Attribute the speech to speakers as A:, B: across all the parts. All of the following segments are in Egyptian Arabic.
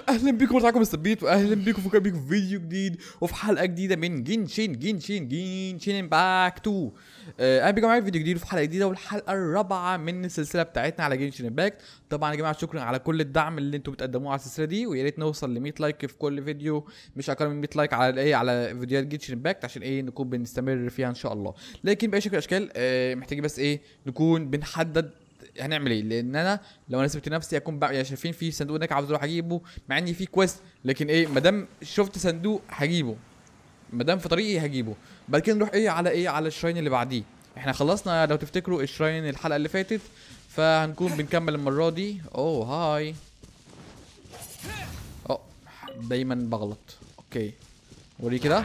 A: اهلا بيكم معاكم الثبيت واهلا بيكم في بيكم في فيديو جديد وفي حلقه جديده من جينشين جينشين جينشين امباكت 2 آه، اهلا بيكم معايا في فيديو جديد وفي حلقه جديده والحلقه الرابعه من السلسله بتاعتنا على جينشين امباكت طبعا يا جماعه شكرا على كل الدعم اللي انتم بتقدموه على السلسله دي ويا ريت نوصل ل 100 لايك في كل فيديو مش اقل من 100 لايك على ايه على فيديوهات جينشين امباكت عشان ايه نكون بنستمر فيها ان شاء الله لكن باي شكل من الاشكال آه، محتاجين بس ايه نكون بنحدد هنعمل ايه لان انا لو انا سبت نفسي اكون بقى يعني شايفين في صندوق هناك عاوز اروح اجيبه مع اني في كويست لكن ايه ما دام شفت صندوق هجيبه ما دام في طريقي هجيبه بعد كده نروح ايه على ايه على الشراين اللي بعديه احنا خلصنا لو تفتكروا الشراين الحلقه اللي فاتت فهنكون بنكمل المره دي اوه هاي اه دايما بغلط اوكي وري كده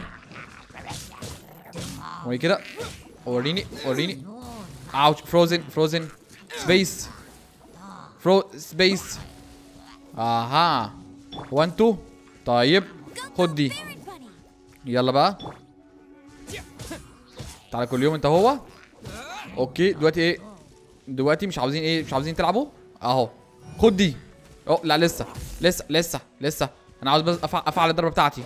A: وري كده وريني وريني اوتش فروزن فروزن سبيس فرو سبيس اها 1 2 طيب خد دي يلا بقى تعالى كل يوم انت هو اوكي دلوقتي ايه دلوقتي مش عاوزين ايه مش عاوزين تلعبوا اهو خد دي اه لا لسه لسه لسه لسه انا عاوز بس أفع- افعل الضربه بتاعتي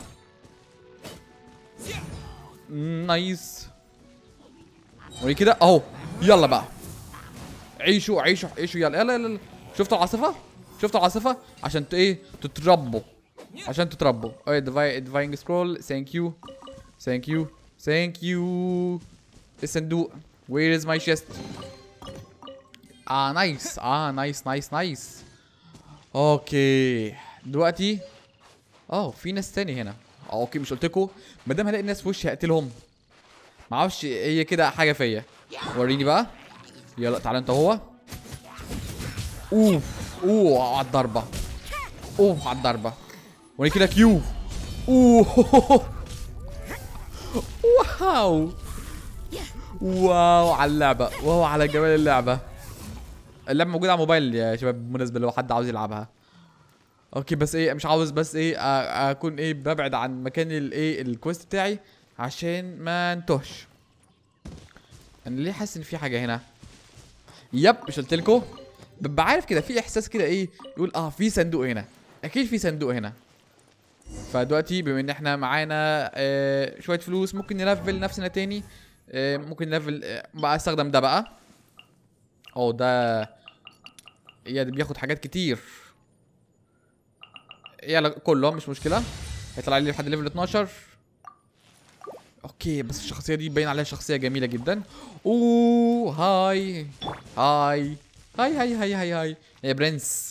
A: نايس وري كده اهو يلا بقى عيشوا عيشوا عيشوا يلا يلا يلا, يلا. شفتوا العاصفه شفتوا العاصفه عشان ت- ايه تتربوا عشان تتربوا ايه ديفاي ديفاينج سكرول ثانك يو ثانك يو ثانك يو الصندوق وير از ماي شيست اه نايس اه نايس نايس نايس اوكي دلوقتي اه في ناس تاني هنا اه اوكي مش قلت لكم ما دام هلاقي الناس في وشي هقتلهم ما اعرفش هي كده حاجه فيا وريني بقى يلا تعالى انت هو اوف اوه على الضربه اوف على الضربه وريني كده كيو اوه واو واو على اللعبه واو على جمال اللعبه اللعبه موجوده على الموبايل يا شباب بالمناسبه لو حد عاوز يلعبها اوكي بس ايه مش عاوز بس ايه أ- اكون ايه ببعد عن مكان الايه الكويست بتاعي عشان ما انتهش انا ليه حاسس ان في حاجه هنا يب مش قلت لكم ببقى عارف كده في احساس كده ايه يقول اه في صندوق هنا اكيد في صندوق هنا فدلوقتي بما ان احنا معانا آه شويه فلوس ممكن نلفل نفسنا تاني آه ممكن نلفل آه بقى استخدم ده بقى اه ده يا ده بياخد حاجات كتير يلا كله مش مشكله هيطلع لي لحد ليفل 12 اوكي بس الشخصيه دي باين عليها شخصيه جميله جدا اوه هاي هاي هاي هاي هاي هاي هاي يا برنس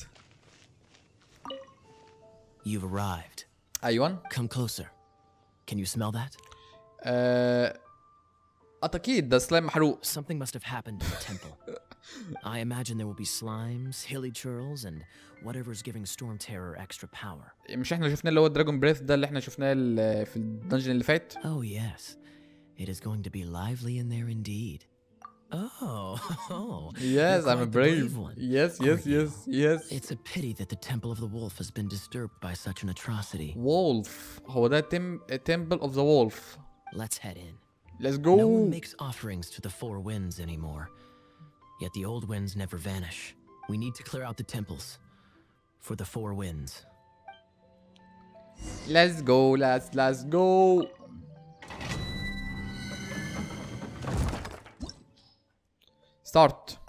B: You've arrived.
A: ايوه
B: Come closer. Can you smell that?
A: آه، اكيد ده سلايم محروق
B: Something must have happened in the temple. I imagine there will be slimes, hilly churls, and whatever's giving Storm Terror extra power.
A: مش احنا شفنا اللي هو الدراجون بريث ده اللي احنا شفناه ال- في الدنجن اللي فات
B: Oh, yes. It is going to be lively in there indeed. Oh, oh.
A: Yes,
B: you're
A: I'm a
B: quite the
A: brave.
B: one.
A: Yes, yes,
B: aren't you?
A: yes, yes.
B: It's a pity that the Temple of the Wolf has been disturbed by such an atrocity.
A: Wolf هو ده تم Temple of the Wolf.
B: Let's head in.
A: Let's
B: No one
A: go.
B: makes offerings to the four winds anymore. Yet the old winds never vanish. We need to clear out the temples for the four winds.
A: Let's go. Let's let's go. Start.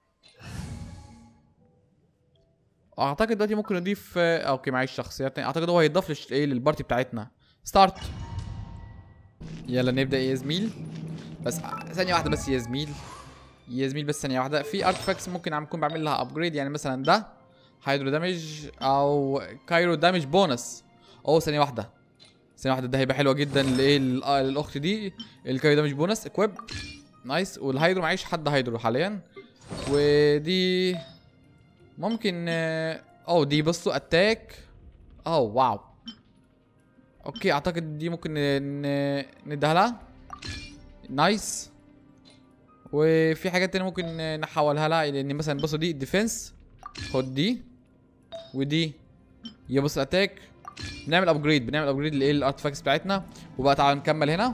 A: اعتقد دلوقتي ممكن نضيف آه، اوكي معيش شخصيات تانية. اعتقد هو هيضاف لش... ايه للبارتي بتاعتنا ستارت يلا نبدا يا زميل بس آه، ثانيه واحده بس يا زميل يا زميل بس ثانيه واحده في ارتفاكتس ممكن عم اكون بعمل لها ابجريد يعني مثلا ده هيدرو دامج او كايرو دامج بونس اوه ثانيه واحده ثانيه واحده ده هيبقى حلوه جدا لايه لل- آه، للاخت دي الكايرو دامج بونس اكويب نايس والهيدرو معيش حد هيدرو حاليا ودي ممكن آه، اوه دي بصوا اتاك اوه واو اوكي اعتقد دي ممكن ن- ن- نديها لها نايس وفي حاجات تانية ممكن نحولها لها لان مثلا بصوا دي ديفنس خد دي ودي يا بص اتاك بنعمل ابجريد بنعمل ابجريد لايه الارتفاكتس بتاعتنا وبقى تعالى نكمل هنا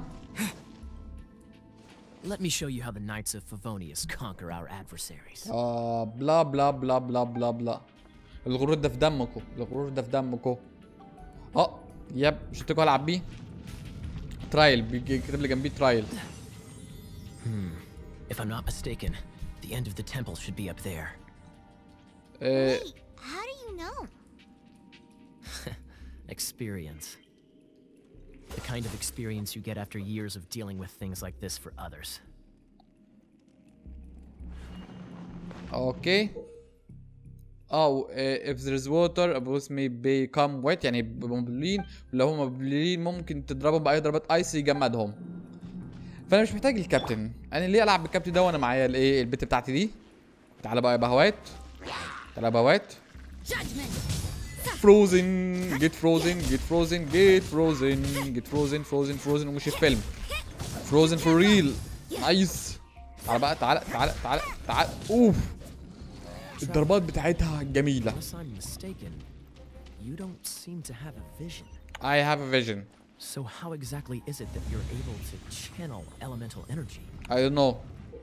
B: Let me show you how the Knights of Favonius conquer our adversaries.
A: آه بلا بلا بلا بلا بلا بلا الغرور ده في دمكم الغرور ده في دمكم اه يب مش قلت لكم هلعب بيه ترايل بيجي كاتب لي جنبيه ترايل
B: If I'm not mistaken, the end of the temple should be up there.
A: آه
C: Wait, how do you know?
B: Experience. The kind of experience you get after years of dealing with things like this for others.
A: اوكي اه آه، if there is water above may become wet يعني بيبقوا مبلولين ولو هم مبلولين ممكن تضربهم باي ضربات ايس يجمدهم فانا مش محتاج الكابتن انا ليه العب بالكابتن ده وانا معايا الايه البت بتاعتي دي تعالى بقى يا بهوات تعالى يا بهوات
C: Judgment!
A: فروزن جيت فروزن جيت فروزن جيت فروزن جيت فروزن فروزن فروزن ومش الفيلم فروزن فور ريل نايس تعالى بقى تعالى تعالى تعالى تعالى اوف الضربات بتاعتها جميلة
B: Unless I'm mistaken, you don't seem to have a vision.
A: I have a vision
B: So how exactly is it that you're able to channel elemental energy?
A: I don't know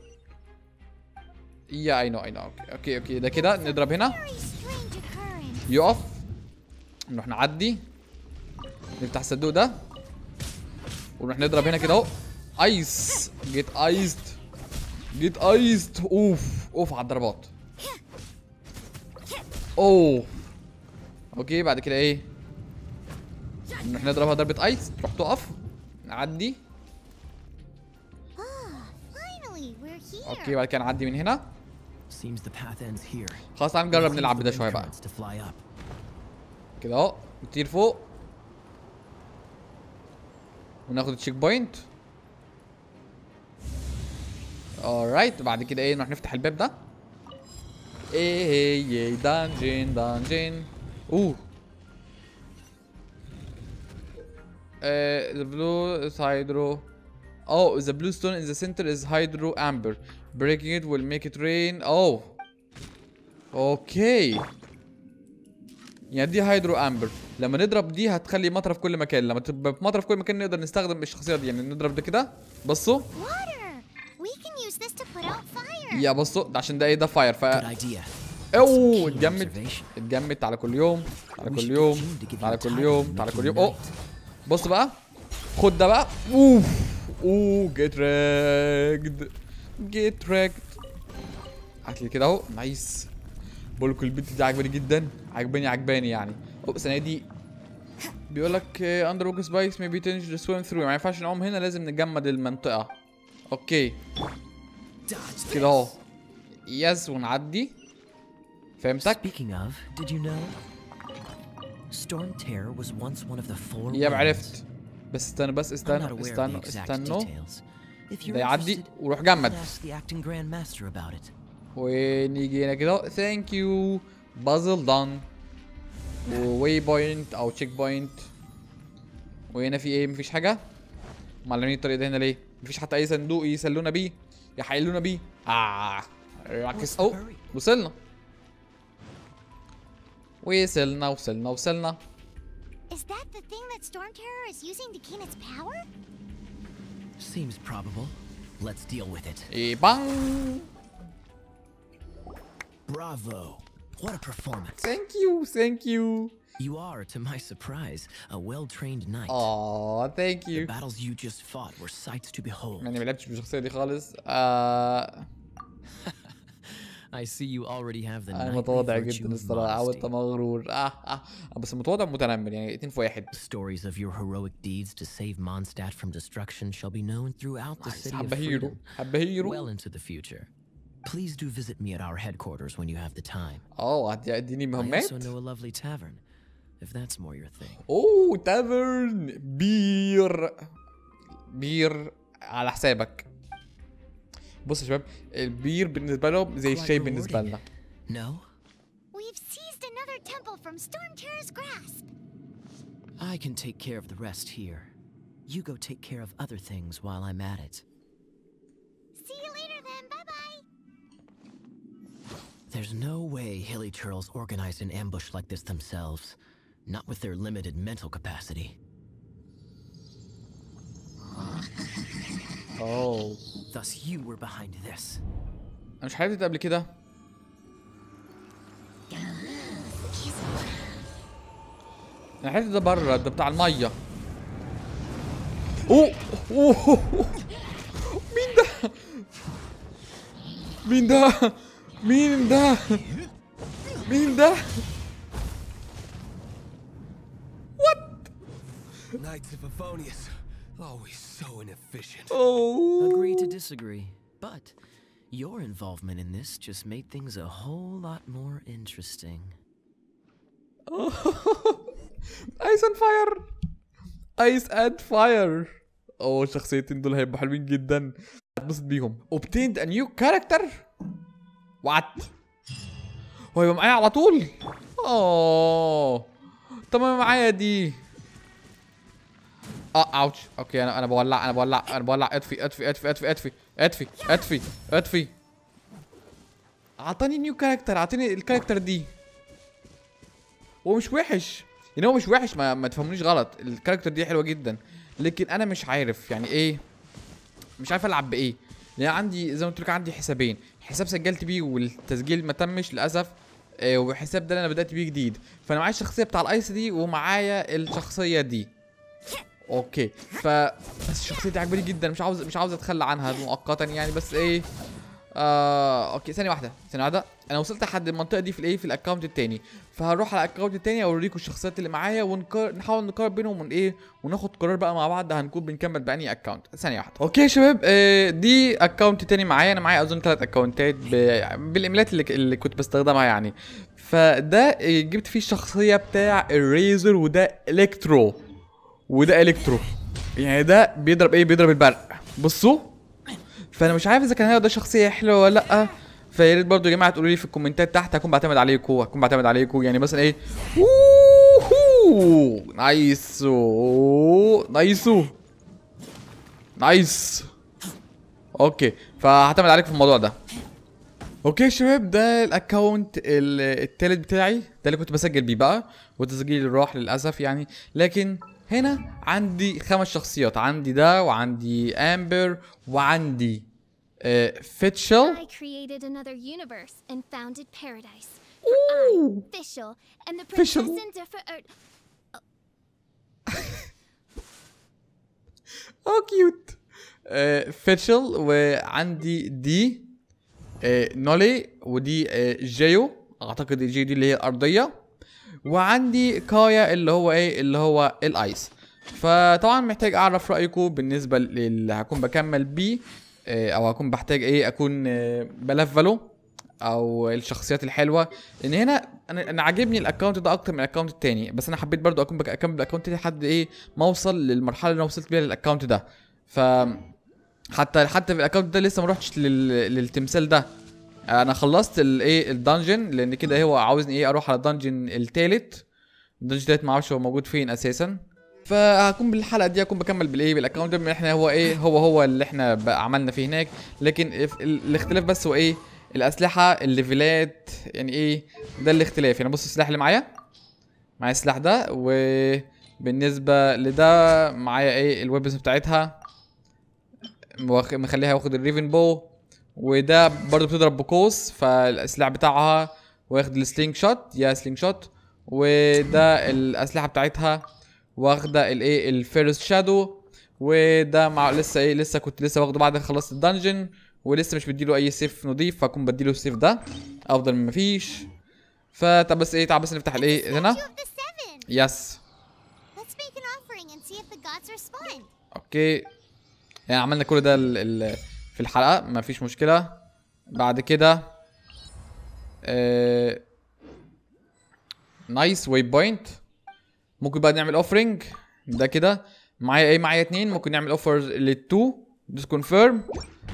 A: Yeah I know I know اوكي اوكي اوكي ده كده نضرب هنا
C: Very strange occurrence.
A: يقف نروح نعدي نفتح الصندوق ده ونروح نضرب هنا كده اهو ايس جيت ايست جيت ايست اوف اوف على الضربات اوه اوكي بعد كده ايه نروح نضربها ضربة ايس تروح تقف نعدي
C: Ah, finally, we're here.
A: اوكي بعد كده نعدي من هنا
B: Seems the path ends here.
A: خلاص تعالى نجرب
B: Leave
A: نلعب
B: the
A: بده
B: wind
A: شوية بقى
B: currents to fly up.
A: كده اهو نطير فوق وناخد التشيك بوينت alright بعد كده ايه نروح نفتح الباب ده ايه هي دانجين دانجين اوه Uh, the blue is hydro. Oh, the blue stone in the center is hydro amber. Breaking it will make it rain. Oh. Okay. يعني دي هيدرو امبر لما نضرب دي هتخلي مطره في كل مكان لما تبقى مطره في كل مكان نقدر نستخدم الشخصيه دي يعني نضرب ده كده بصوا
C: Water! We can use this to put out fire.
A: يا بصوا ده عشان ده ايه ده فاير ف
B: Good idea.
A: اوه
B: keen
A: اتجمد
B: observation.
A: اتجمد تعالى كل يوم تعالى
B: We
A: كل
B: should
A: يوم
B: get June to give
A: تعالى
B: you
A: كل
B: time
A: يوم
B: to
A: تعالى
B: make
A: كل
B: you
A: يوم اوه
B: night.
A: بص بقى خد ده بقى اوف اوه جيت راكد جيت راكد هات لي كده اهو نايس بقول لكم البنت دي عجباني جدا عجباني عجباني يعني اوه السنه دي بيقول لك اندر ووك سبايكس ميبي تنج تو سويم ثرو ما ينفعش نعوم هنا لازم نجمد المنطقه اوكي
B: Dodge
A: كده اهو يس ونعدي فهمتك
B: Speaking of, did you know? Storm Terror was once one of the four
A: يا
B: winds.
A: عرفت بس استنى بس
B: I'm not
A: استنى
B: aware of the
A: استنى
B: exact
A: استنوا
B: details. If you're
A: ده يعدي
B: interested,
A: وروح
B: I'll
A: جمد
B: ask the acting Grand Master about it.
A: ونيجي هنا كده ثانك يو بازل دان وواي بوينت او تشيك بوينت وهنا في ايه مفيش حاجه معلمين الطريق ده هنا ليه مفيش حتى اي صندوق يسلونا بيه يحيلونا بيه اه ركز اهو وصلنا وصلنا وصلنا وصلنا
C: Is that the thing that Storm Terror is using to gain its power?
B: Seems probable. Let's deal with it.
A: ايه بان
B: Bravo! What a performance.
A: ثانك يو ثانك يو
B: You are, to my surprise, a well-trained knight.
A: اه ثانك
B: The
A: يو
B: battles you just fought were sights to behold.
A: يعني ما لعبتش بالشخصيه دي خالص آه
B: I see you already have the
A: انا
B: knightly
A: متواضع
B: virtue
A: جدا
B: of
A: الصراحه
B: modesty.
A: وانت مغرور آه آه بس متواضع متنمر يعني اتنين في واحد
B: Stories of your heroic deeds to save Mondstadt from destruction shall be known throughout the
A: Nice.
B: city of
A: حبه هيرو
B: freedom,
A: حبه هيرو
B: well into the future. Please do visit me at our headquarters when you have the time.
A: اه هتديني
B: I
A: مهمات
B: also know a lovely tavern, if that's more your thing.
A: اوه تافرن بير بير على حسابك بص يا شباب البير بالنسبه لهم زي
B: Quite
A: الشاي بالنسبه
B: rewarding.
A: لنا
B: No?
C: We've seized another temple from Storm Terror's grasp.
B: I can take care of the rest here. You go take care of other things while I'm at it.
C: See you later then. Bye bye.
B: There's no way Hilly Churls organized an ambush like this themselves, not with their limited mental capacity.
A: اوه
B: Thus, you were behind this.
A: انا مش حابب قبل كده الحته ده بره ده بتاع الميه اوه اوه مين ده مين ده مين ده مين ده
D: Knights of Favonius, always so inefficient.
A: اوه
B: Agree to disagree, but your involvement in this just made things a whole lot more interesting.
A: ايس اند فاير ايس اند فاير اوه الشخصيتين دول هيبقوا حلوين جدا هتبسط بيهم obtained a new character وات هو هيبقى معايا على طول اوه طب ما معايا دي اه اوتش اوكي انا انا بولع انا بولع انا بولع اطفي اطفي اطفي اطفي اطفي اطفي اطفي اطفي اعطاني نيو كاركتر اعطيني الكاركتر دي هو مش وحش يعني هو مش وحش ما, ما تفهمونيش غلط الكاركتر دي حلوه جدا لكن انا مش عارف يعني ايه مش عارف العب بايه لان عندي زي ما قلت لك عندي حسابين حساب سجلت بيه والتسجيل ما تمش للاسف آه، وحساب ده اللي انا بدات بيه جديد فانا معايا الشخصيه بتاع الايس دي ومعايا الشخصيه دي اوكي ف بس الشخصيه دي عجباني جدا مش عاوز مش عاوز اتخلى عنها مؤقتا يعني بس ايه آه اوكي ثانيه واحده ثانيه واحده انا وصلت لحد المنطقه دي في الايه في الاكونت التاني فهروح على الاكونت التاني اوريكم الشخصيات اللي معايا ونحاول نقارن بينهم ون ايه وناخد قرار بقى مع بعض هنكون بنكمل باني اكونت ثانيه واحده اوكي يا شباب آه دي اكونت تاني معايا انا معايا اظن ثلاث اكونتات ب... بالايميلات اللي, اللي كنت بستخدمها يعني فده آه، جبت فيه الشخصيه بتاع الريزر وده الكترو وده الكترو يعني ده بيضرب ايه بيضرب البرق بصوا فانا مش عارف اذا كان هو ده شخصيه حلوه ولا لا فيا ريت برضه يا جماعه تقولوا لي في الكومنتات تحت هكون بعتمد عليكم هكون بعتمد عليكم يعني مثلا ايه ووهو نايسو نايسو نايس اوكي فهعتمد عليكم في الموضوع ده اوكي يا شباب ده الاكونت ال- التالت بتاعي ده اللي كنت بسجل بيه بقى وتسجيلي راح للاسف يعني لكن هنا عندي خمس شخصيات عندي ده وعندي امبر وعندي آه فيتشل
C: I created another universe and founded paradise. For I, Fischl, and the
A: Fischl.
C: princess and different.
A: اه كيوت آه فيتشل وعندي دي آه نولي ودي آه جيو اعتقد الجي دي اللي هي الارضيه وعندي كايا اللي هو ايه اللي هو الايس فطبعا محتاج اعرف رايكم بالنسبه للي هكون بكمل بيه آه، او هكون بحتاج ايه اكون آه، بلفله او الشخصيات الحلوه لان هنا انا انا عاجبني الاكونت ده اكتر من الاكونت التاني بس انا حبيت برضو اكون بك- اكمل بالاكونت ده لحد ايه ما اوصل للمرحله اللي انا وصلت بيها للاكونت ده ف حتى حتى في الاكونت ده لسه ما روحتش لل... للتمثال ده انا خلصت الايه الدنجن لان كده هو عاوزني ايه اروح على الدنجن التالت الدنجن التالت ما اعرفش هو موجود فين اساسا فهكون بالحلقه دي هكون بكمل بالايه بالاكونت ده بما احنا هو ايه هو هو اللي احنا بقى عملنا فيه هناك لكن اف- ال- الاختلاف بس هو ايه الاسلحه الليفلات يعني ايه ده الاختلاف يعني بص السلاح اللي معايا معايا السلاح ده وبالنسبه لده معايا ايه الويبز بتاعتها واخ- مخليها واخد الريفن بو وده برضو بتضرب بقوس فالسلاح بتاعها واخد السلينج شوت يا سلينج شوت وده الاسلحه بتاعتها واخده الايه الفيرست شادو وده مع لسه ايه لسه كنت لسه واخده بعد ما خلصت الدنجن ولسه مش بديله اي سيف نضيف فاكون بديله السيف ده افضل من مفيش فطب بس ايه تعال بس نفتح الايه هنا
C: Statue of the Seven.
A: يس
C: Let's make an offering and see if the gods respond.
A: اوكي يعني عملنا كل ده ال ال في الحلقه ما فيش مشكله بعد كده آه نايس واي بوينت ممكن بقى نعمل اوفرنج ده كده معايا ايه معايا اتنين ممكن نعمل اوفر للتو دوس كونفيرم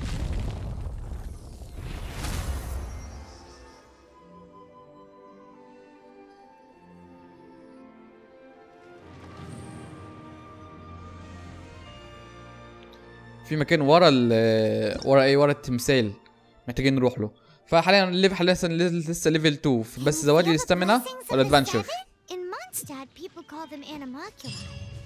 A: في مكان ورا ال ورا ايه ورا التمثال محتاجين نروح له فحاليا الليفل لسه لسه ليفل 2 بس زواج
C: Feel the
A: الاستامينا
C: blessings of
A: ولا
C: the
A: ادفنتشر
C: seven? In Mondstadt, people call them animalcula.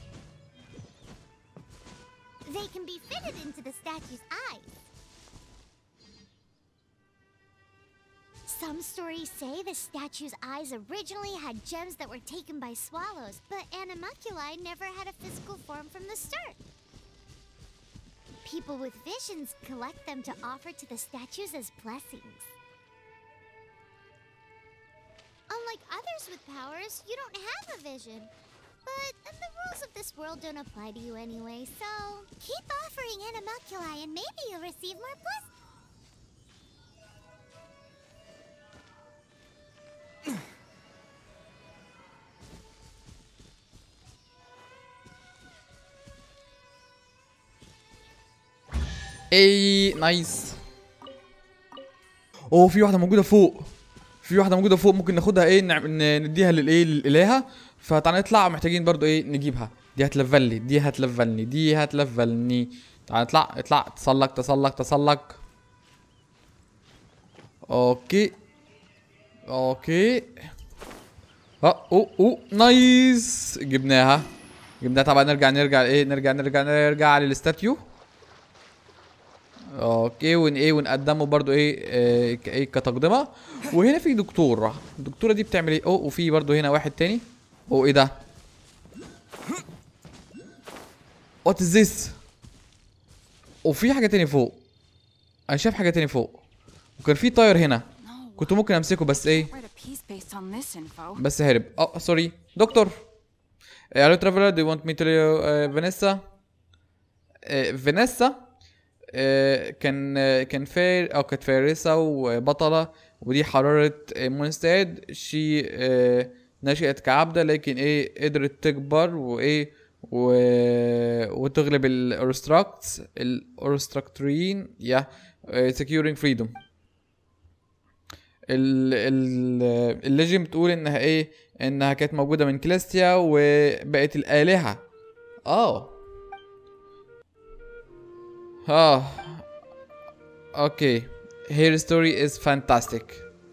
C: They can be fitted into the statue's eyes. Some stories say the statue's eyes originally had gems that were taken by swallows, but animalculi never had a physical form from the start. People with visions collect them to offer to the statues as blessings. Unlike others with powers, you don't have a vision. But the rules of this world don't apply to you anyway, so keep offering animalculi and maybe you'll receive more blessings.
A: اي نايس اوه في واحده موجوده فوق في واحده موجوده فوق ممكن ناخدها ايه نعم ن- نديها للايه للالهه فتعالى نطلع محتاجين برضو ايه نجيبها دي هتلفلني دي هتلفلني دي هتلفلني تعالى نطلع اطلع تسلق تسلق تسلق اوكي اوكي اه اوه اوه نايس جبناها جبناها طبعا نرجع نرجع ايه نرجع نرجع نرجع للاستاتيو اوكي ون ايه ونقدمه برضو ايه آه، ك- ايه كتقدمه وهنا في دكتوره الدكتوره دي بتعمل ايه اوه وفي برضو هنا واحد تاني اوه ايه ده وات از ذس وفي حاجه تاني فوق انا شايف حاجه تاني فوق وكان في طاير هنا
E: No.
A: كنت ممكن امسكه بس ايه
E: Write a piece based on this info.
A: بس هرب اه سوري دكتور الو ترافلر دو يو want me to uh, فانيسا uh, فانيسا uh, كان uh, كان فار او كانت فارسه وبطله ودي حراره مونستاد شي uh, نشأت كعبده لكن ايه قدرت تكبر وايه و... وتغلب الاورستراكتس الاورستراكتوريين يا securing freedom ال ال الليجن بتقول انها ايه انها كانت موجوده من كليستيا وبقت الالهه اه اه اوكي her story is fantastic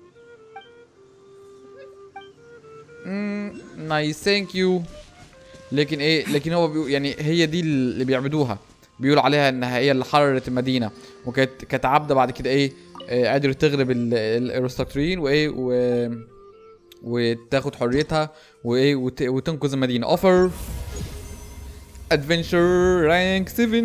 A: نايس ثانك يو لكن ايه لكن هو بيقول يعني هي دي اللي بيعبدوها بيقولوا عليها انها هي اللي حررت المدينه وكانت كانت عبده بعد كده ايه آه، قدرت تغلب ال- الايروستراكتوريين وايه و وتاخد حريتها وايه وت... وتنقذ المدينه اوفر ادفنتشر رانك 7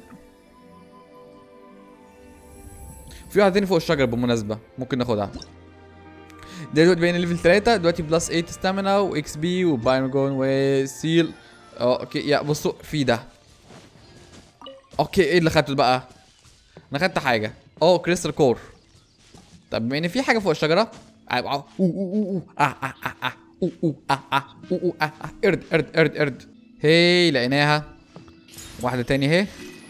A: في واحده تاني فوق الشجره بالمناسبه ممكن ناخدها ده دلوقتي بقينا ليفل 3 دلوقتي بلس 8 ستامينا واكس بي وبايرجون وسيل اه اوكي يا بصوا في ده اوكي ايه اللي خدته بقى انا خدت حاجه اه كريستال كور طب بما ان في حاجه فوق الشجره آه، آه، أو أو أو أو، آه، آه، آه، آه، أو أو، آه، آه، أو أو، آه، آه، قرد قرد قرد قرد هي لقيناها واحده تاني اهي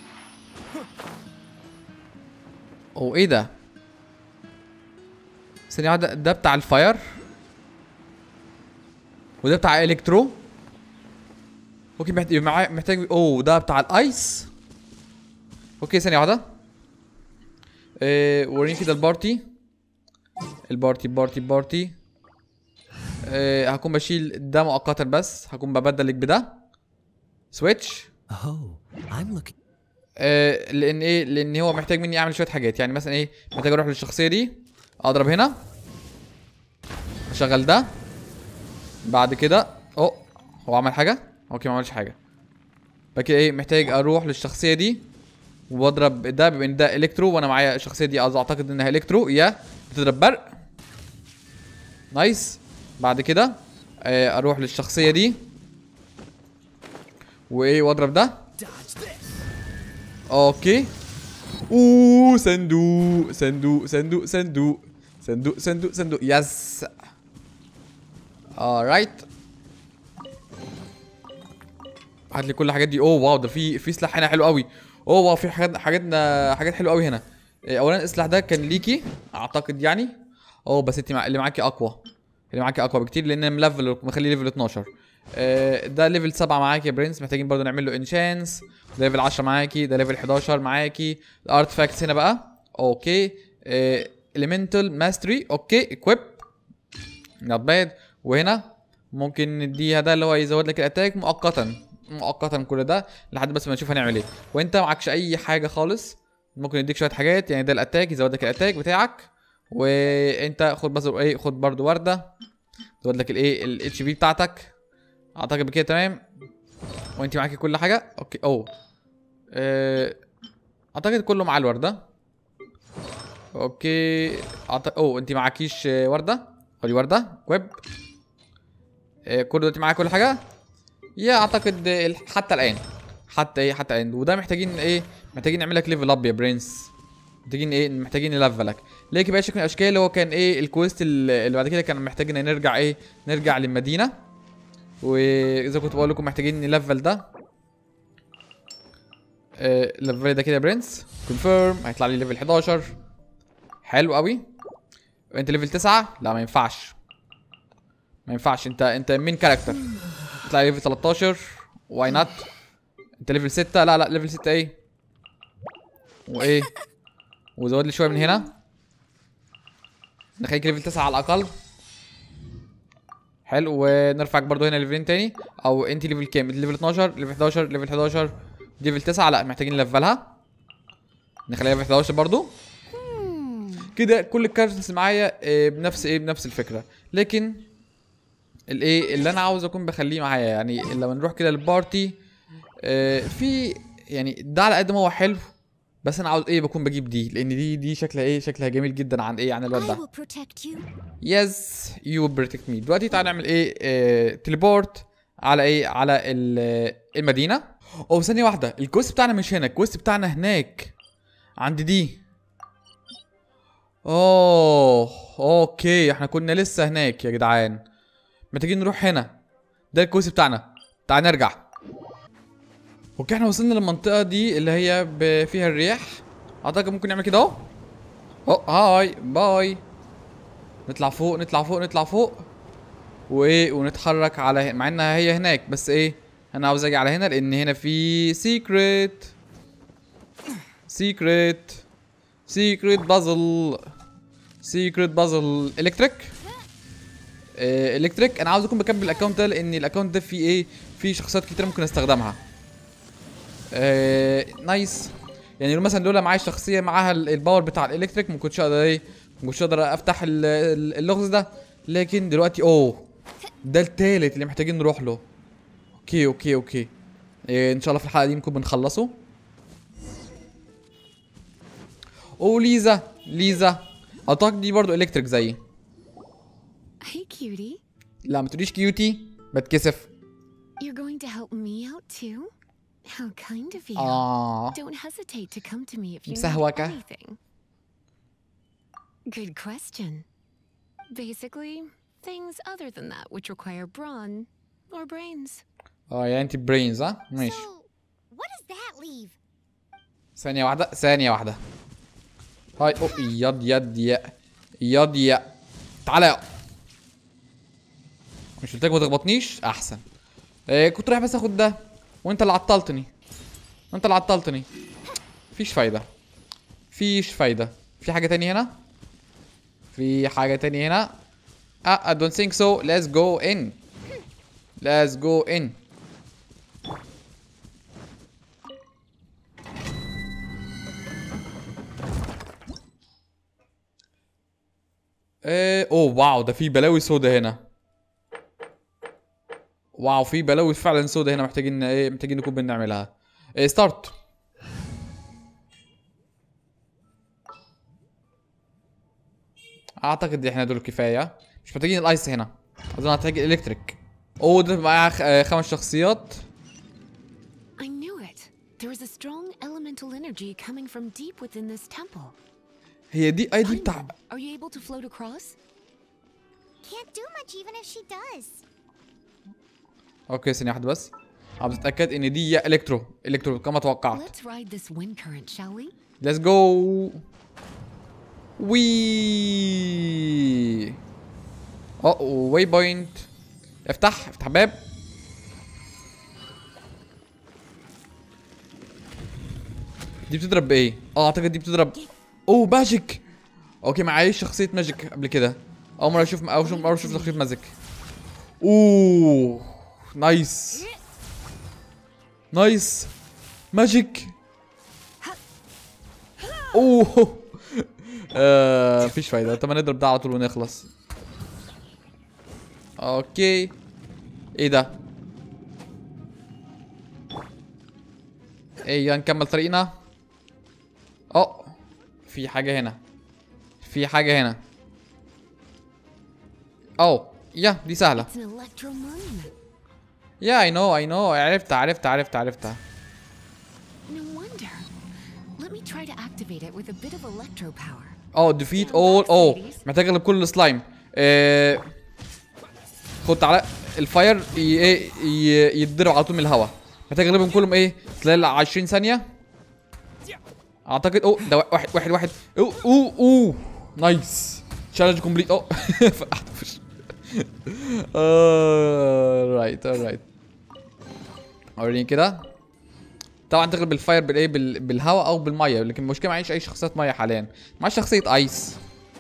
A: او ايه ده ثانية واحدة ده بتاع الفاير وده بتاع الكترو اوكي محتاج معايا محتاج اوه ده بتاع الايس اوكي ثانية واحدة إيه وريني كده البارتي البارتي بارتي بارتي إيه هكون بشيل ده مؤقتا بس هكون ببدلك بده سويتش
B: Oh, I'm looking.
A: آه، لان ايه لان هو محتاج مني اعمل شويه حاجات يعني مثلا ايه محتاج اروح للشخصيه دي اضرب هنا اشغل ده بعد كده اوه هو عمل حاجه اوكي ما عملش حاجه بعد كده ايه محتاج اروح للشخصيه دي واضرب ده بما ان ده الكترو وانا معايا الشخصيه دي أظ- اعتقد انها الكترو يا بتضرب برق نايس بعد كده آه، اروح للشخصيه دي وايه واضرب ده اوكي اوه صندوق صندوق صندوق صندوق صندوق صندوق صندوق يس alright هات لي كل الحاجات دي اوه واو ده في في سلاح هنا حلو قوي اوه واو في حاجات حاجات حاجات حلوه قوي هنا إيه، اولا السلاح ده كان ليكي اعتقد يعني اوه بس انت مع... اللي معاكي اقوى اللي معاكي اقوى بكتير لان أنا ملفل مخليه ليفل 12 آه، ده ليفل 7 معاكي يا برنس محتاجين برضو نعمل له انشانس ده ليفل 10 معاكي ده ليفل 11 معاكي الارتفاكتس هنا بقى اوكي اليمنتال ماستري اوكي اكويب نوت باد وهنا ممكن نديها ده اللي هو يزود لك الاتاك مؤقتا مؤقتا كل ده لحد بس ما نشوف هنعمل ايه وانت معكش اي حاجه خالص ممكن يديك شويه حاجات يعني ده الاتاك يزود لك الاتاك بتاعك وانت خد بس ايه خد برضو ورده تزود لك الايه الاتش بي بتاعتك اعتقد بكده تمام وانت معاكي كل حاجه اوكي اوه آه، اعتقد كله مع الورده اوكي أعتقد... اوه انت معاكيش آه، ورده خدي ورده ويب آه، كل دلوقتي معاك كل حاجه يا اعتقد آه، ال- حتى الان حتى ايه حتى الان وده محتاجين ايه محتاجين نعمل لك ليفل اب يا برنس محتاجين ايه محتاجين نلفلك ليك بقى شكل من الاشكال اللي هو كان ايه الكويست اللي اللي بعد كده كان محتاج ان نرجع ايه نرجع للمدينه واذا كنت بقول لكم محتاجين نلفل ده آه، الليفل ده كده يا برنس كونفيرم هيطلع لي ليفل 11 حلو قوي انت ليفل 9 لا ما ينفعش ما ينفعش انت انت مين كاركتر يطلع لي ليفل 13 واي نوت انت ليفل 6 لا لا ليفل 6 ايه وايه وزود لي شويه من هنا نخليك ليفل 9 على الاقل حلو ونرفعك برضو هنا ليفلين تاني او انت ليفل كام انت ليفل 12 ليفل 11 ليفل 11 ليفل 9 لا محتاجين نلفلها نخليها ليفل 11 برضو كده كل الكاركترز معايا آه، بنفس ايه بنفس الفكره لكن الايه اللي انا عاوز اكون بخليه معايا يعني لما نروح كده للبارتي آه، في يعني ده على قد ما هو حلو بس انا عاوز ايه بكون بجيب دي لان دي دي شكلها ايه شكلها جميل جدا عن ايه عن الواد
C: I
A: ده
C: will protect you.
A: يس يو بروتكت مي دلوقتي تعالى نعمل ايه آه تليبورت على ايه على ال- المدينه او ثانيه واحده الكوست بتاعنا مش هنا الكوست بتاعنا هناك عند دي اوه اوكي احنا كنا لسه هناك يا جدعان محتاجين نروح هنا ده الكوست بتاعنا تعال نرجع اوكي احنا وصلنا للمنطقه دي اللي هي ب- فيها الرياح اعتقد ممكن نعمل كده اهو اهو هاي باي نطلع فوق نطلع فوق نطلع فوق وايه ونتحرك على هنا مع انها هي هناك بس ايه انا عاوز اجي على هنا لان هنا في سيكريت سيكريت سيكريت بازل سيكريت بازل الكتريك الكتريك انا عاوز اكون بكمل الاكونت ده لان الاكونت ده فيه ايه فيه شخصيات كتير ممكن استخدمها آه نايس يعني لو مثلا لولا معايا شخصيه معاها ال- الباور بتاع الالكتريك ما كنتش اقدر ايه ما كنتش اقدر افتح ال- ال- اللغز ده لكن دلوقتي اوه ده التالت اللي محتاجين نروح له اوكي اوكي اوكي إيه ان شاء الله في الحلقه دي نكون بنخلصه اوه ليزا ليزا اعتقد دي برضو الكتريك زيي
E: Hey, cutie.
A: لا ما تقوليش كيوتي بتكسف
E: You're going to help me out too? How kind of you.
A: اه
E: Don't hesitate to come to me if you need
A: مسهوكة.
E: anything. Good question. Basically, things other than that which require brawn or brains.
A: اه يعني انت برينز ها ماشي
C: So, what does that leave?
A: ثانية واحدة ثانية واحدة هاي او يد يد يا يد يا تعالى يا مش قلت لك ما تخبطنيش احسن إيه كنت رايح بس اخد ده وانت اللي عطلتني انت اللي عطلتني مفيش فايدة مفيش فايدة في حاجة تانية هنا في حاجة تانية هنا اه I don't think so let's go in let's go in ايه اوه واو ده في بلاوي سودا هنا واو في بلاوي فعلا سودا هنا محتاجين ايه محتاجين نكون بنعملها ايه ستارت اعتقد احنا دول كفايه مش محتاجين الايس هنا اظن هحتاج الكتريك اوه ده معايا خ- آه، خمس شخصيات
E: I knew it. There is a strong elemental energy coming from deep within this temple.
A: هي دي اي دي
E: Find
A: بتاع
E: them. Are you able to float across?
C: Can't do much even if she does.
A: اوكي ثانيه واحده بس عاوز اتاكد ان دي يا الكترو الكترو كما توقعت
E: Let's ride this wind current, shall we?
A: Let's go. وي اه واي بوينت افتح افتح باب دي بتضرب بايه؟ اه اعتقد دي بتضرب اوه ماجيك اوكي معايا شخصية ماجيك قبل كده اول مرة اشوف اول مرة اشوف شخصية ماجيك اوه نايس نايس ماجيك اوه آه مفيش فايده طب ما نضرب ده على طول ونخلص اوكي ايه ده ايه نكمل طريقنا اه في حاجه هنا في حاجه هنا اوه يا دي سهله
E: It's an electro mine.
A: يا اي نو اي نو عرفت عرفت عرفت عرفتها
E: No wonder. Let me try to activate it with a bit of electro power.
A: اه ديفيت اول اوه محتاج اغلب كل السلايم آه خد تعالى الفاير ي- ايه ي- يتضرب على طول من الهواء محتاج اغلبهم كلهم ايه خلال 20 ثانيه اعتقد اوه ده واحد واحد واحد اوه اوه اوه نايس تشالنج كومبليت اوه فقعت في وشي. رايت رايت وريني كده طبعا تغلب الفاير بالايه بال... بالهواء او بالميه لكن المشكله معيش اي شخصيات ميه حاليا معايا شخصيه ايس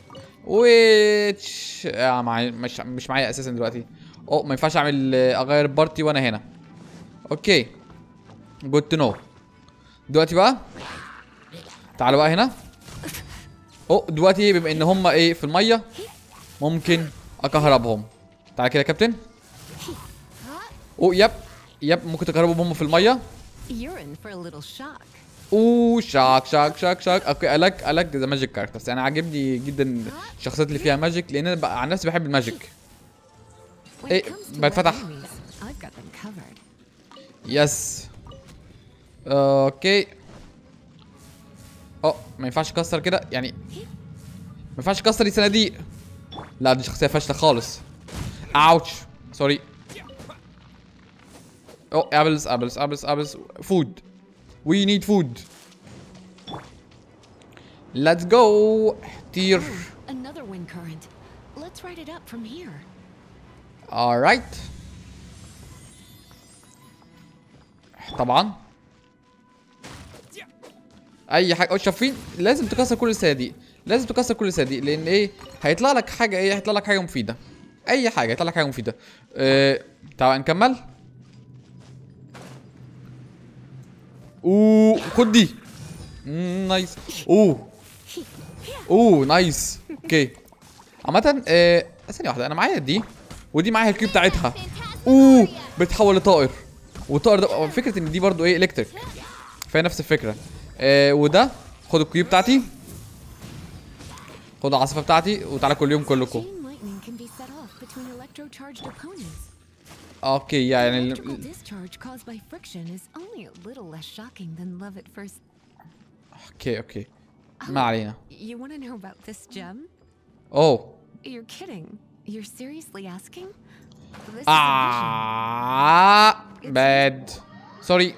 A: ويتش آه معي... مش مش معايا اساسا دلوقتي اوه ما ينفعش اعمل آه، اغير بارتي وانا هنا اوكي جود تو نو دلوقتي بقى تعالوا بقى هنا اوه دلوقتي بما ان هم ايه في الميه ممكن اكهربهم تعالى كده يا كابتن اوه يب يب ممكن تكهربهم هم في الميه
E: You're in for a little shock.
A: اوه شاك شاك شاك شاك اوكي الاك الاك ذا ماجيك كاركترز انا عاجبني جدا الشخصيات اللي فيها ماجيك لان انا بقى عن نفسي بحب الماجيك
E: When
A: إيه،
E: it comes to
A: بتفتح.
E: wet enemies, I've got them covered.
A: يس اوكي اه ما ينفعش اكسر كده يعني ما ينفعش اكسر دي صناديق لا دي شخصيه فاشله خالص اوتش سوري اوه ابلز ابلز ابلز ابلز فود وي نيد فود ليتس جو طير
E: Another wind current. Let's ride it up from here.
A: alright طبعا اي حاجه شايفين لازم تكسر كل الصناديق لازم تكسر كل الصناديق لان ايه هيطلع لك حاجه ايه هيطلع لك حاجه مفيده اي حاجه هيطلع لك حاجه مفيده اه تعال نكمل اوه خد دي مم، نايس اوه اوه نايس اوكي عامة آه ثانية واحدة أنا معايا دي ودي معايا الكيو بتاعتها اوه بتتحول لطائر والطائر ده فكرة إن دي برضو إيه إلكتريك فهي نفس الفكرة آه وده خد الكيو بتاعتي خد العاصفة بتاعتي وتعالى كل يوم كلكم
E: Chain lightning can be set off between electro-charged opponents.
A: اوكي يعني
E: Electrical
A: ال-
E: discharge caused by friction is only a little less shocking than love at first.
A: اوكي اوكي ما علينا
E: You want to know about this gem?
A: اوه
E: You're kidding. You're seriously asking? This is a vision.
A: آه باد سوري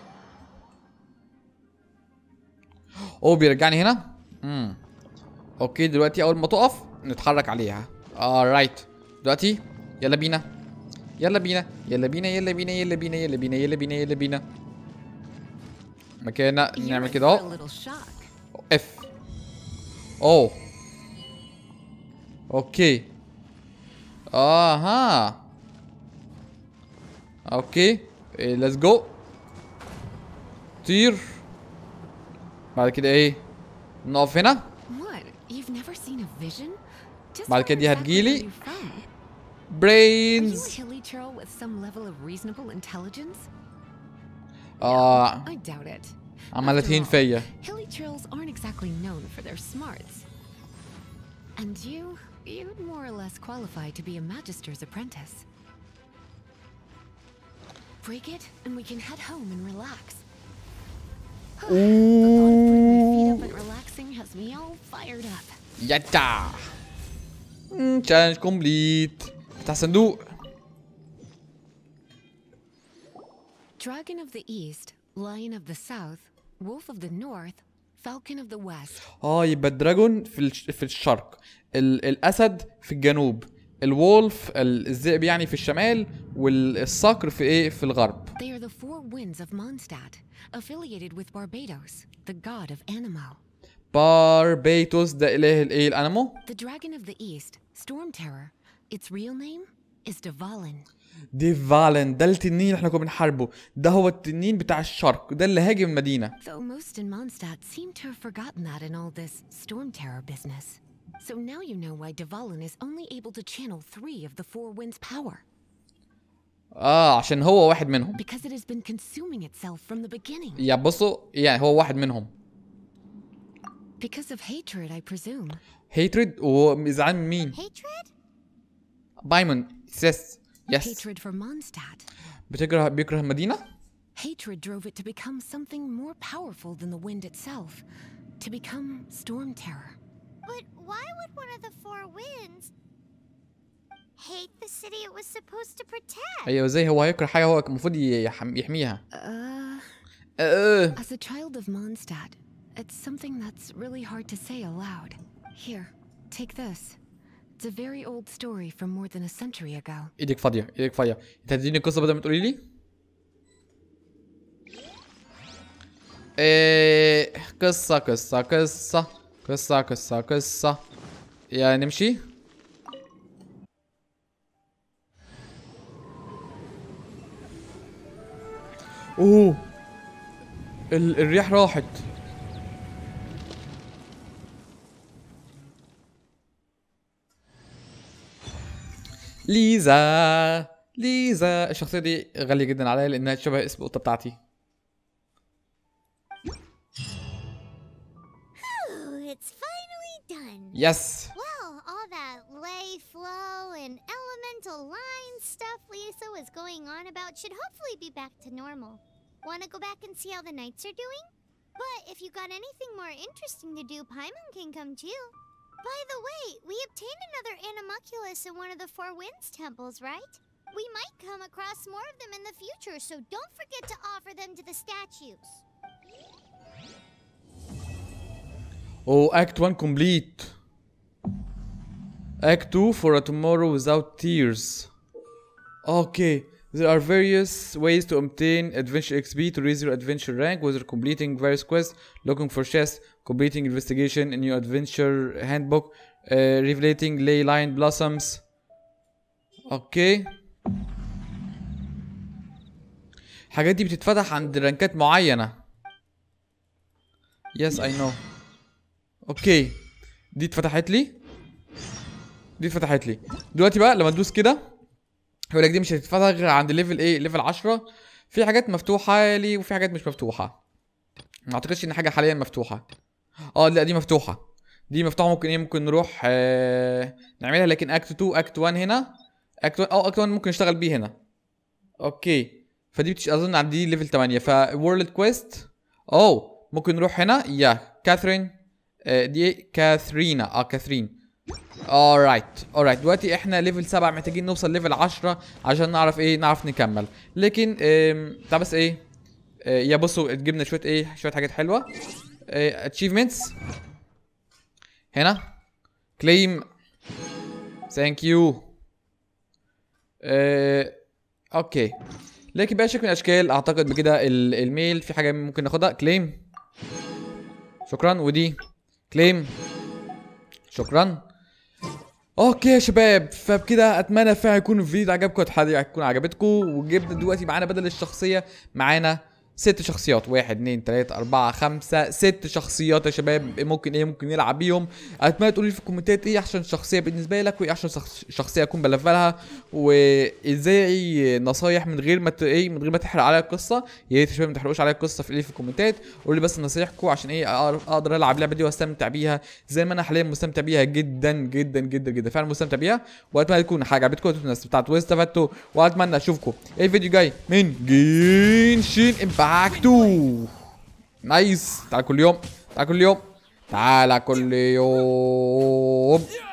A: اوه بيرجعني هنا امم اوكي دلوقتي اول ما تقف نتحرك عليها رايت دلوقتي يلا بينا يلا بينا يلا بينا يلا بينا يلا بينا يلا بينا يلا بينا يلا بينا مكاننا
E: You're
A: نعمل
E: in
A: كده
E: for a
A: اهو
E: little shock.
A: اف اوه اوكي اها اوكي ليتس جو طير بعد كده ايه نقف هنا
E: What? You've never seen a vision? Just
A: بعد
E: where
A: كده دي
E: exactly
A: هتجيلي.
E: are you from? Are you a
A: برينز
E: hilly churl with some level of reasonable intelligence?
A: اه
E: I doubt it.
A: عمالة
E: After
A: تهين
E: all,
A: فيا
E: Hilly churls aren't exactly known for their smarts. And you, you'd more or less qualify to be a magister's apprentice. Break it, and we can head home and relax. the thought of putting my feet up and relaxing has me all fired up.
A: يتا تشالنج كومبليت بتاع صندوق
E: Dragon of the East, Lion of the South, Wolf of the North, Falcon of the West.
A: اه يبقى الدراجون في الش... في الشرق ال... الاسد في الجنوب الولف ال- الذئب يعني في الشمال والصقر في ايه في الغرب
E: They are the four winds of Mondstadt, affiliated with Barbados, the god of Animo.
A: باربيتوس ده اله الايه الانمو
E: The Dragon of the East, Storm Terror. Its real name is Dvalin.
A: دي فالن ده التنين اللي احنا كنا بنحاربه ده هو التنين بتاع الشرق ده اللي هاجم المدينه
E: Though most in Mondstadt seem to have forgotten that in all this Storm Terror business. So now you know why Dvalin is only able to channel three of the four winds' power.
A: اه عشان هو واحد منهم
E: Because it has been consuming itself from the beginning.
A: يا بصوا يعني هو واحد منهم
E: Because of hatred, I presume.
A: هيترد وزعلان من مين
C: Hatred?
A: بايمون يس يس
E: Hatred for Mondstadt.
A: بتكره بيكره المدينه
E: Hatred drove it to become something more powerful than the wind itself. To become Storm Terror.
C: But why would one of the four winds hate the city it was supposed to protect?
A: ايوه ازاي هو هيكره حاجه هو المفروض يحم- يحميها
E: Uh,
A: اه
E: as a child of Mondstadt, it's something that's really hard to say aloud. Here, take this. It's a very old story from more than a century ago.
A: ايدك فاضيه ايدك فاضيه انت هتديني القصه بدل ما تقولي لي إيه قصة قصة قصة قصة قصة قصة يا نمشي اوه ال الرياح راحت ليزا ليزا الشخصية دي غالية جدا عليا لأنها شبه اسم القطة بتاعتي
C: Ooh, it's finally done.
A: يس
C: Well, all that lay flow and elemental line stuff Lisa was going on about should hopefully be back to normal. Want to go back and see how the knights are doing? But if you got anything more interesting to do, Paimon can come too. By the way, we obtained another Animalculus in one of the Four Winds temples, right? We might come across more of them in the future, so don't forget to offer them to the statues.
A: Oh, Act 1 complete. Act 2 for a tomorrow without tears. Okay, there are various ways to obtain adventure XP to raise your adventure rank, whether completing various quests, looking for chests, completing investigation in your adventure handbook, uh, revelating ley line blossoms. Okay. الحاجات دي بتتفتح عند رانكات معينة. Yes, I know. اوكي دي اتفتحت لي دي اتفتحت لي دلوقتي بقى لما ادوس كده يقول لك دي مش هتتفتح غير عند ليفل ايه ليفل 10 في حاجات مفتوحه لي وفي حاجات مش مفتوحه ما اعتقدش ان حاجه حاليا مفتوحه اه لا دي مفتوحه دي مفتوحه ممكن ايه ممكن نروح آه نعملها لكن اكت 2 اكت 1 هنا اكت 1 اه اكت 1 ممكن نشتغل بيه هنا اوكي فدي بتش... اظن عندي ليفل 8 ف وورلد كويست اوه ممكن نروح هنا يا كاثرين آه، دي كاثرينا اه كاثرين alright alright دلوقتي احنا ليفل 7 محتاجين نوصل ليفل 10 عشان نعرف ايه نعرف نكمل لكن آم، تعال بس ايه آه، يا بصوا جبنا شويه ايه شويه حاجات حلوه اتشيفمنتس هنا كليم ثانك يو اوكي لكن بقى شكل من الاشكال اعتقد بكده ال- الميل في حاجه ممكن ناخدها كليم شكرا ودي كليم شكرا اوكي يا شباب فبكده اتمنى فعلا يكون الفيديو ده عجبكم الحلقه تكون عجبتكم وجبنا دلوقتي معانا بدل الشخصيه معانا ست شخصيات واحد اتنين تلاتة أربعة خمسة ست شخصيات يا شباب ممكن ايه ممكن نلعب بيهم اتمنى تقولوا لي في الكومنتات ايه احسن شخصية بالنسبة لك وايه احسن شخص- شخصية اكون بلفلها وازاي نصايح من غير ما ت- ايه من غير ما تحرق عليا القصة يا ريت يا شباب ما تحرقوش عليا القصة في ايه في الكومنتات قولوا لي بس نصايحكم عشان ايه أعرف- اقدر العب اللعبة دي واستمتع بيها زي ما انا حاليا مستمتع بيها جدا جدا جدا جدا فعلا مستمتع بيها واتمنى تكون حاجة عجبتكم وتكونوا استمتعتوا واستفدتوا واتمنى اشوفكم ايه الفيديو جاي من جينشين امباكتو نايس تعال كل يوم تعال كل يوم تعال كل يوم